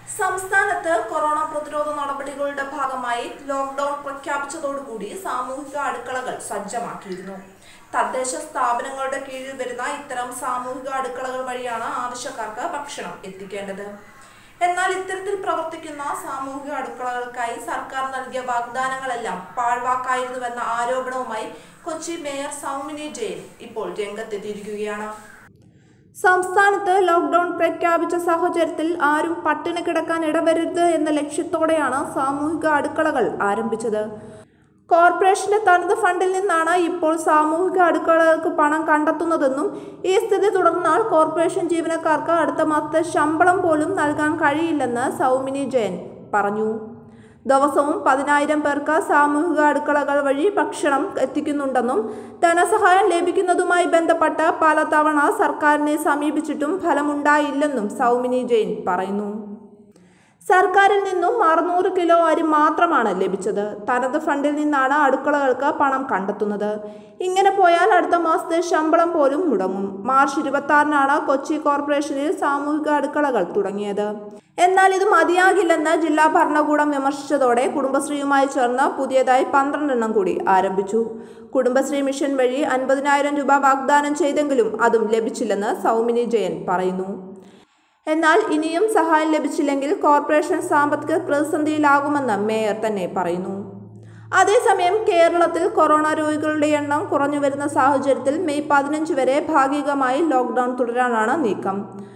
സംസ്ഥാനത്ത് കൊറോണ പ്രതിരോധ നടപടികളുടെ ഭാഗമായി ലോക്ക്ഡൌൺ പ്രഖ്യാപിച്ചതോടുകൂടി സാമൂഹിക അടുക്കളകൾ സജ്ജമാക്കിയിരുന്നു തദ്ദേശ സ്ഥാപനങ്ങളുടെ കീഴിൽ വരുന്ന ഇത്തരം സാമൂഹിക അടുക്കളകൾ വഴിയാണ് ആവശ്യക്കാർക്ക് ഭക്ഷണം എത്തിക്കേണ്ടത് എന്നാൽ ഇത്തരത്തിൽ പ്രവർത്തിക്കുന്ന സാമൂഹിക അടുക്കളകൾക്കായി സർക്കാർ നൽകിയ വാഗ്ദാനങ്ങളെല്ലാം പാഴ്വാക്കായിരുന്നുവെന്ന ആരോപണവുമായി കൊച്ചി മേയർ സൗമിനി ജെയിൻ ഇപ്പോൾ രംഗത്തെത്തിയിരിക്കുകയാണ് സംസ്ഥാനത്ത് ലോക്ക്ഡൌൺ പ്രഖ്യാപിച്ച സാഹചര്യത്തിൽ ആരും പട്ടിണി കിടക്കാൻ ഇടവരരുത് എന്ന ലക്ഷ്യത്തോടെയാണ് സാമൂഹിക അടുക്കളകൾ ആരംഭിച്ചത് കോർപ്പറേഷന്റെ തനത് ഫണ്ടിൽ നിന്നാണ് ഇപ്പോൾ സാമൂഹിക അടുക്കളകൾക്ക് പണം കണ്ടെത്തുന്നതെന്നും ഈ സ്ഥിതി തുടർന്നാൽ കോർപ്പറേഷൻ ജീവനക്കാർക്ക് അടുത്ത മാസത്തെ ശമ്പളം പോലും നൽകാൻ കഴിയില്ലെന്ന് സൗമിനി ജയൻ പറഞ്ഞു ദിവസവും പതിനായിരം പേർക്ക് സാമൂഹിക അടുക്കളകൾ വഴി ഭക്ഷണം എത്തിക്കുന്നുണ്ടെന്നും ധനസഹായം ലഭിക്കുന്നതുമായി ബന്ധപ്പെട്ട് പലതവണ സർക്കാരിനെ സമീപിച്ചിട്ടും ഫലമുണ്ടായില്ലെന്നും സൗമിനി ജെയിൻ പറയുന്നു സർക്കാരിൽ നിന്നും അറുന്നൂറ് കിലോ അരി മാത്രമാണ് ലഭിച്ചത് തനത് ഫണ്ടിൽ നിന്നാണ് അടുക്കളകൾക്ക് പണം കണ്ടെത്തുന്നത് ഇങ്ങനെ പോയാൽ അടുത്ത മാസത്തെ ശമ്പളം പോലും മുടങ്ങും മാർച്ച് ഇരുപത്തി ആറിനാണ് കൊച്ചി കോർപ്പറേഷനിൽ സാമൂഹിക അടുക്കളകൾ തുടങ്ങിയത് എന്നാൽ ഇത് മതിയാകില്ലെന്ന് ജില്ലാ ഭരണകൂടം വിമർശിച്ചതോടെ കുടുംബശ്രീയുമായി ചേർന്ന് പുതിയതായി പന്ത്രണ്ടെണ്ണം കൂടി ആരംഭിച്ചു കുടുംബശ്രീ മിഷൻ വഴി അൻപതിനായിരം രൂപ വാഗ്ദാനം ചെയ്തെങ്കിലും അതും ലഭിച്ചില്ലെന്ന് സൗമിനി ജയൻ പറയുന്നു എന്നാൽ ഇനിയും സഹായം ലഭിച്ചില്ലെങ്കിൽ കോർപ്പറേഷൻ സാമ്പത്തിക പ്രതിസന്ധിയിലാകുമെന്ന് മേയർ തന്നെ പറയുന്നു അതേസമയം കേരളത്തിൽ കൊറോണ രോഗികളുടെ എണ്ണം കുറഞ്ഞു വരുന്ന സാഹചര്യത്തിൽ മെയ് പതിനഞ്ച് വരെ ഭാഗികമായി ലോക്ക്ഡൌൺ തുടരാനാണ് നീക്കം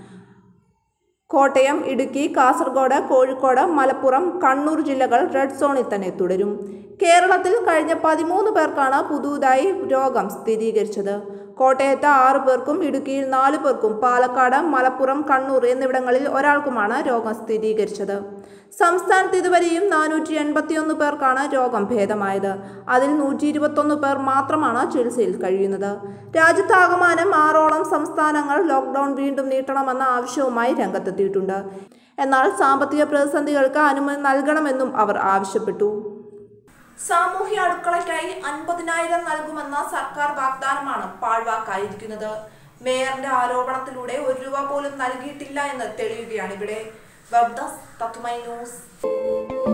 കോട്ടയം ഇടുക്കി കാസർഗോഡ് കോഴിക്കോട് മലപ്പുറം കണ്ണൂർ ജില്ലകൾ റെഡ് സോണിൽ തന്നെ തുടരും കേരളത്തിൽ കഴിഞ്ഞ പതിമൂന്ന് പേർക്കാണ് പുതുതായി രോഗം സ്ഥിരീകരിച്ചത് കോട്ടയത്ത് ആറു പേർക്കും ഇടുക്കിയിൽ നാലു പേർക്കും പാലക്കാട് മലപ്പുറം കണ്ണൂർ എന്നിവിടങ്ങളിൽ ഒരാൾക്കുമാണ് രോഗം സ്ഥിരീകരിച്ചത് സംസ്ഥാനത്ത് ഇതുവരെയും നാനൂറ്റി എൺപത്തിയൊന്ന് പേർക്കാണ് രോഗം ഭേദമായത് അതിൽ നൂറ്റി ഇരുപത്തൊന്ന് പേർ മാത്രമാണ് ചികിത്സയിൽ കഴിയുന്നത് രാജ്യത്താകമാനം ആറോളം സംസ്ഥാനങ്ങൾ ലോക്ക്ഡൌൺ വീണ്ടും നീട്ടണമെന്ന ആവശ്യവുമായി രംഗത്തെത്തിയിട്ടുണ്ട് എന്നാൽ സാമ്പത്തിക പ്രതിസന്ധികൾക്ക് അനുമതി നൽകണമെന്നും അവർ ആവശ്യപ്പെട്ടു സാമൂഹ്യ അടുക്കളയ്ക്കായി അൻപതിനായിരം നൽകുമെന്ന സർക്കാർ വാഗ്ദാനമാണ് പാഴ്വാക്കായിരിക്കുന്നത് മേയറിന്റെ ആരോപണത്തിലൂടെ ഒരു രൂപ പോലും നൽകിയിട്ടില്ല എന്ന് തെളിയുകയാണ് ഇവിടെ വെബ് ഡെസ്ക് തത്തുമൈ ന്യൂസ്